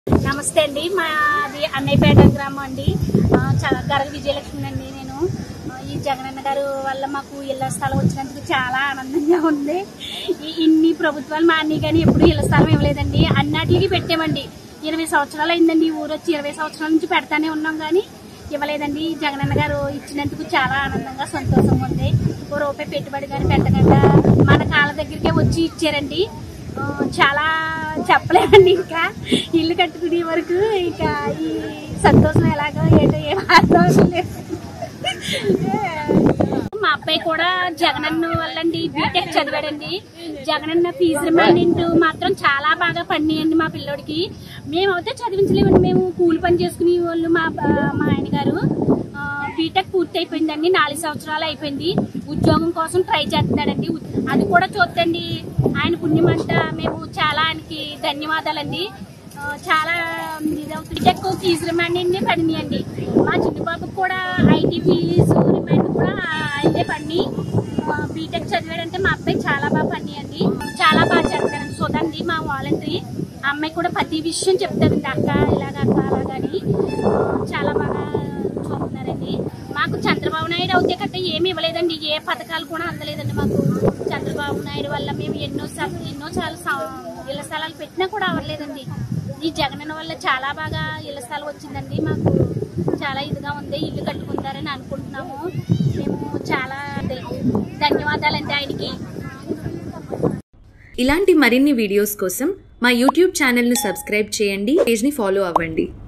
నమస్తే అండి మాది అన్నయ్యపేట గ్రామం అండి ఆ, చ- గరగ విజయలక్ష్మి అండి నేను ఆ, ఈ జగనన్న గారు వల్ల మాకు ఇళ్ల స్థలం వచ్చినందుకు చాలా ఆనందంగా ఉంది ఈ- ఇన్ని ప్రభుత్వాలు మా అన్ని కానీ ఎప్పుడు ఇళ్ల స్థలం ఇవ్వలేదండి అన్నిటికి పెట్టామండి ఇరవై సంవత్సరాలు అయిందండి ఈ ఊరు వచ్చి ఇరవై సంవత్సరాల నుంచి పెడతానే ఉన్నాం కానీ ఇవ్వలేదండి ఈ జగనన్న గారు ఇచ్చినందుకు చాలా ఆనందంగా సంతోషంగా ఉంది ఓ రూపాయి పెట్టుబడి కానీ పెట్టకుండా మన కాళ్ళ దగ్గరికే వచ్చి ఇచ్చారండి ఆ, చాలా చెప్పలేమండి ఇంకా ఇల్లు కట్టుకునే వరకు ఇంకా ఈ సంతోషం ఎలాగో ఏంటో ఏం అర్థం లేదు మా అబ్బాయి కూడా జగనన్న వల్లండి బీటెక్ చదివాడండి జగనన్న ఫీజు రిమైండెంట్ మాత్రం చాలా బాగా పడినాయండి మా పిల్లోడికి మేమైతే చదివించలేమండి మేము కూలి పని చేసుకునే వాళ్ళు మా బా- మా ఆయన గారు ఆ, బీటెక్ పూర్తి అయిపోయిందండి నాలుగు సంవత్సరాలు అయిపోయింది ఉద్యోగం కోసం ట్రై చేస్తున్నాడండి ఉ- అది కూడా చూద్దండి ఆయన పుణ్యమంట మేము చాలా ఆయనకి ధన్యవాదాలండి ఆ, చాలా ఇదవుతుంది బీటెక్ ఫీజు రిమైండ్ పడినాయండి మా చిన్న బాబుకి కూడా ఐటీ ఫీజు రిమైండ్ కూడా అయితే పడి బీటెక్ చదివాడంటే మా అబ్బాయి చాలా బాగా పడినాయండి చాలా బాగా చేస్తారండి చూడండి మా వాలంటరీ అమ్మాయి కూడా ప్రతి విషయం చెప్తారండి అక్క ఇలాగ అక్క అలాగని ఆ, చాలా బాగా చూస్తున్నారండి మాకు చంద్రబాబు నాయుడు అవుతే కట్ట ఏమి ఇవ్వలేదండి ఏ పథకాలు కూడా అందలేదండి మాకు చంద్రబాబు నాయుడు వల్ల మేము ఎన్నో సార్లు ఎన్నో సార్లు సం- ఇళ్ల స్థలాలు పెట్టినా కూడా అవ్వలేదండి ఈ జగనన్న వల్ల చాలా బాగా ఇళ్ల స్థలం వచ్చిందండి మాకు చాలా ఇదిగా ఉంది ఇల్లు కట్టుకుంటారని అనుకుంటున్నాము మేము చాలా ధ- ధన్యవాదాలండి ఆయనకి ఇలాంటి మరిన్ని వీడియోస్ కోసం మా యూట్యూబ్ ఛానల్ను సబ్స్క్రైబ్ చేయండి పేజ్ని ఫాలో అవ్వండి